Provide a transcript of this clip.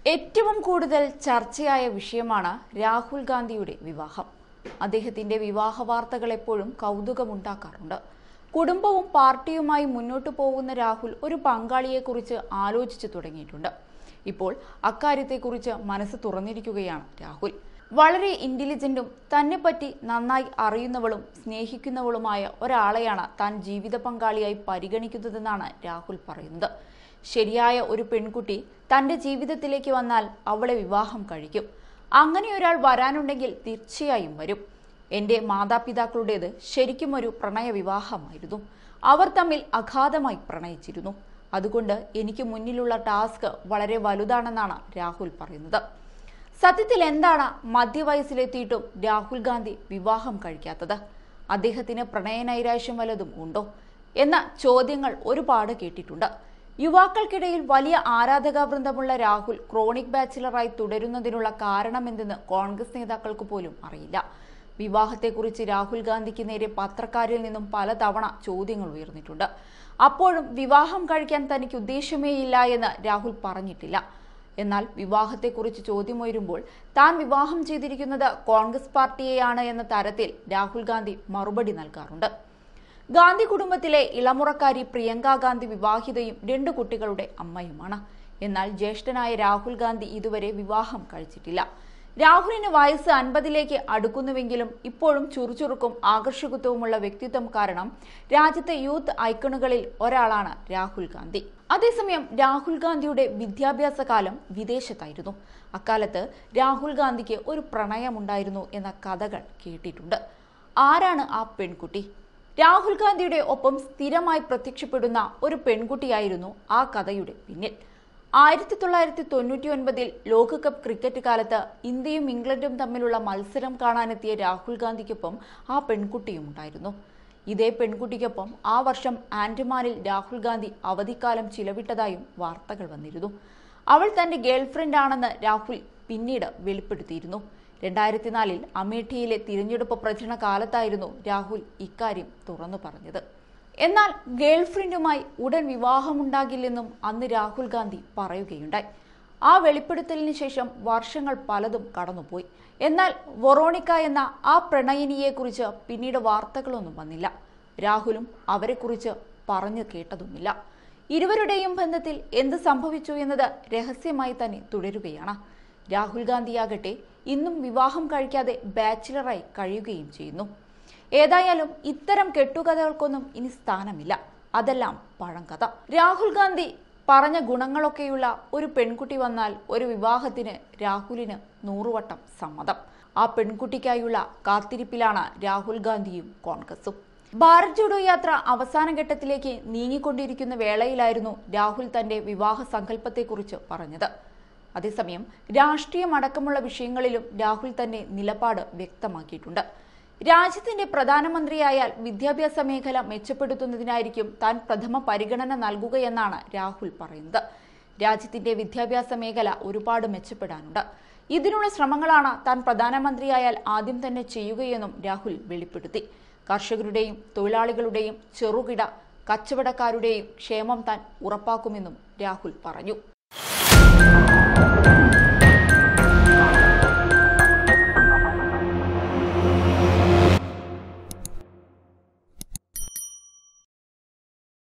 ഏറ്റവും കൂടുതൽ ചർച്ചയായ വിഷയമാണ് രാഹുൽ ഗാന്ധിയുടെ വിവാഹം അദ്ദേഹത്തിന്റെ വിവാഹ വാർത്തകൾ എപ്പോഴും കൗതുകമുണ്ടാക്കാറുണ്ട് കുടുംബവും പാർട്ടിയുമായി മുന്നോട്ടു പോകുന്ന രാഹുൽ ഒരു പങ്കാളിയെക്കുറിച്ച് ആലോചിച്ചു തുടങ്ങിയിട്ടുണ്ട് ഇപ്പോൾ അക്കാര്യത്തെക്കുറിച്ച് മനസ്സ് തുറന്നിരിക്കുകയാണ് രാഹുൽ വളരെ ഇന്റലിജന്റും തന്നെപ്പറ്റി നന്നായി അറിയുന്നവളും സ്നേഹിക്കുന്നവളുമായ ഒരാളെയാണ് താൻ ജീവിത പങ്കാളിയായി പരിഗണിക്കുന്നതെന്നാണ് രാഹുൽ പറയുന്നത് ശരിയായ ഒരു പെൺകുട്ടി തന്റെ ജീവിതത്തിലേക്ക് വന്നാൽ അവളെ വിവാഹം കഴിക്കും അങ്ങനെ ഒരാൾ വരാനുണ്ടെങ്കിൽ തീർച്ചയായും വരും എൻ്റെ മാതാപിതാക്കളുടേത് ശരിക്കും ഒരു പ്രണയ വിവാഹമായിരുന്നു അവർ തമ്മിൽ അഗാധമായി പ്രണയിച്ചിരുന്നു അതുകൊണ്ട് എനിക്ക് മുന്നിലുള്ള ടാസ്ക് വളരെ വലുതാണെന്നാണ് രാഹുൽ പറയുന്നത് സത്യത്തിൽ എന്താണ് മധ്യവയസ്സിലെത്തിയിട്ടും രാഹുൽ ഗാന്ധി വിവാഹം കഴിക്കാത്തത് അദ്ദേഹത്തിന് പ്രണയനൈരാശ്യം വല്ലതും ഉണ്ടോ എന്ന ചോദ്യങ്ങൾ ഒരുപാട് കേട്ടിട്ടുണ്ട് യുവാക്കൾക്കിടയിൽ വലിയ ആരാധക വൃന്ദമുള്ള രാഹുൽ ക്രോണിക് ബാച്ചിലറായി തുടരുന്നതിനുള്ള കാരണമെന്തെന്ന് കോൺഗ്രസ് നേതാക്കൾക്ക് പോലും അറിയില്ല വിവാഹത്തെക്കുറിച്ച് രാഹുൽ ഗാന്ധിക്ക് നേരെ പത്രക്കാരിൽ നിന്നും പലതവണ ചോദ്യങ്ങൾ ഉയർന്നിട്ടുണ്ട് അപ്പോഴും വിവാഹം കഴിക്കാൻ തനിക്ക് ഉദ്ദേശമേയില്ല എന്ന് രാഹുൽ പറഞ്ഞിട്ടില്ല എന്നാൽ വിവാഹത്തെക്കുറിച്ച് ചോദ്യമുയരുമ്പോൾ താൻ വിവാഹം ചെയ്തിരിക്കുന്നത് കോൺഗ്രസ് പാർട്ടിയെയാണ് എന്ന തരത്തിൽ രാഹുൽ ഗാന്ധി മറുപടി നൽകാറുണ്ട് ഗാന്ധി കുടുംബത്തിലെ ഇളമുറക്കാരി പ്രിയങ്ക ഗാന്ധി വിവാഹിതയും രണ്ടു കുട്ടികളുടെ അമ്മയുമാണ് എന്നാൽ ജ്യേഷ്ഠനായ രാഹുൽ ഗാന്ധി ഇതുവരെ വിവാഹം കഴിച്ചിട്ടില്ല രാഹുലിന് വയസ്സ് അൻപതിലേക്ക് അടുക്കുന്നുവെങ്കിലും ഇപ്പോഴും ചുറുചുറുക്കും ആകർഷകത്വവുമുള്ള വ്യക്തിത്വം കാരണം രാജ്യത്തെ യൂത്ത് ഐക്കണുകളിൽ ഒരാളാണ് രാഹുൽ ഗാന്ധി അതേസമയം രാഹുൽ ഗാന്ധിയുടെ വിദ്യാഭ്യാസ കാലം വിദേശത്തായിരുന്നു അക്കാലത്ത് രാഹുൽ ഗാന്ധിക്ക് ഒരു പ്രണയമുണ്ടായിരുന്നു എന്ന കഥകൾ കേട്ടിട്ടുണ്ട് ആരാണ് ആ പെൺകുട്ടി രാഹുൽ ഗാന്ധിയുടെ ഒപ്പം സ്ഥിരമായി പ്രത്യക്ഷപ്പെടുന്ന ഒരു പെൺകുട്ടിയായിരുന്നു ആ കഥയുടെ പിന്നിൽ ആയിരത്തി തൊള്ളായിരത്തി തൊണ്ണൂറ്റി ഒൻപതിൽ ലോകകപ്പ് ക്രിക്കറ്റ് കാലത്ത് ഇന്ത്യയും ഇംഗ്ലണ്ടും തമ്മിലുള്ള മത്സരം കാണാനെത്തിയ രാഹുൽ ഗാന്ധിക്കൊപ്പം ആ പെൺകുട്ടിയും ഉണ്ടായിരുന്നു ഇതേ പെൺകുട്ടിക്കൊപ്പം ആ വർഷം ആൻഡമാനിൽ രാഹുൽ ഗാന്ധി അവധിക്കാലം ചിലവിട്ടതായും വാർത്തകൾ വന്നിരുന്നു അവൾ തന്റെ ഗേൾഫ്രണ്ട് ആണെന്ന് രാഹുൽ പിന്നീട് വെളിപ്പെടുത്തിയിരുന്നു രണ്ടായിരത്തി നാലിൽ അമേഠിയിലെ തിരഞ്ഞെടുപ്പ് പ്രചരണ കാലത്തായിരുന്നു രാഹുൽ ഇക്കാര്യം തുറന്നു പറഞ്ഞത് എന്നാൽ ഗേൾഫ്രണ്ടുമായി ഉടൻ വിവാഹമുണ്ടാകില്ലെന്നും അന്ന് രാഹുൽ ഗാന്ധി പറയുകയുണ്ടായി ആ വെളിപ്പെടുത്തലിന് ശേഷം വർഷങ്ങൾ പലതും കടന്നുപോയി എന്നാൽ വൊറോണിക്ക എന്ന ആ പ്രണയിനിയെക്കുറിച്ച് പിന്നീട് വാർത്തകളൊന്നും വന്നില്ല രാഹുലും അവരെക്കുറിച്ച് പറഞ്ഞു കേട്ടതുമില്ല ഇരുവരുടെയും ബന്ധത്തിൽ എന്ത് സംഭവിച്ചു എന്നത് രഹസ്യമായി തന്നെ തുടരുകയാണ് രാഹുൽ ഗാന്ധിയാകട്ടെ ഇന്നും വിവാഹം കഴിക്കാതെ ബാച്ചിലറായി കഴിയുകയും ചെയ്യുന്നു ഏതായാലും ഇത്തരം കെട്ടുകഥകൾക്കൊന്നും ഇനി സ്ഥാനമില്ല അതെല്ലാം പഴങ്കഥ രാഹുൽ ഗാന്ധി പറഞ്ഞ ഗുണങ്ങളൊക്കെയുള്ള ഒരു പെൺകുട്ടി വന്നാൽ ഒരു വിവാഹത്തിന് രാഹുലിന് നൂറുവട്ടം സമ്മതം ആ പെൺകുട്ടിക്കായുള്ള കാത്തിരിപ്പിലാണ് രാഹുൽ ഗാന്ധിയും കോൺഗ്രസും ഭാരത് ജോഡോ യാത്ര അവസാന ഘട്ടത്തിലേക്ക് നീങ്ങിക്കൊണ്ടിരിക്കുന്ന വേളയിലായിരുന്നു രാഹുൽ തന്റെ വിവാഹ സങ്കല്പത്തെക്കുറിച്ച് പറഞ്ഞത് അതേസമയം രാഷ്ട്രീയം അടക്കമുള്ള വിഷയങ്ങളിലും രാഹുൽ തന്റെ നിലപാട് വ്യക്തമാക്കിയിട്ടുണ്ട് രാജ്യത്തിന്റെ പ്രധാനമന്ത്രിയായാൽ വിദ്യാഭ്യാസ മേഖല മെച്ചപ്പെടുത്തുന്നതിനായിരിക്കും താൻ പ്രഥമ പരിഗണന നൽകുകയെന്നാണ് രാഹുൽ പറയുന്നത് രാജ്യത്തിന്റെ വിദ്യാഭ്യാസ മേഖല ഒരുപാട് മെച്ചപ്പെടാനുണ്ട് ഇതിനുള്ള ശ്രമങ്ങളാണ് താൻ പ്രധാനമന്ത്രിയായാൽ ആദ്യം തന്നെ ചെയ്യുകയെന്നും രാഹുൽ വെളിപ്പെടുത്തി കർഷകരുടെയും തൊഴിലാളികളുടെയും ചെറുകിട കച്ചവടക്കാരുടെയും ക്ഷേമം താൻ ഉറപ്പാക്കുമെന്നും രാഹുൽ പറഞ്ഞു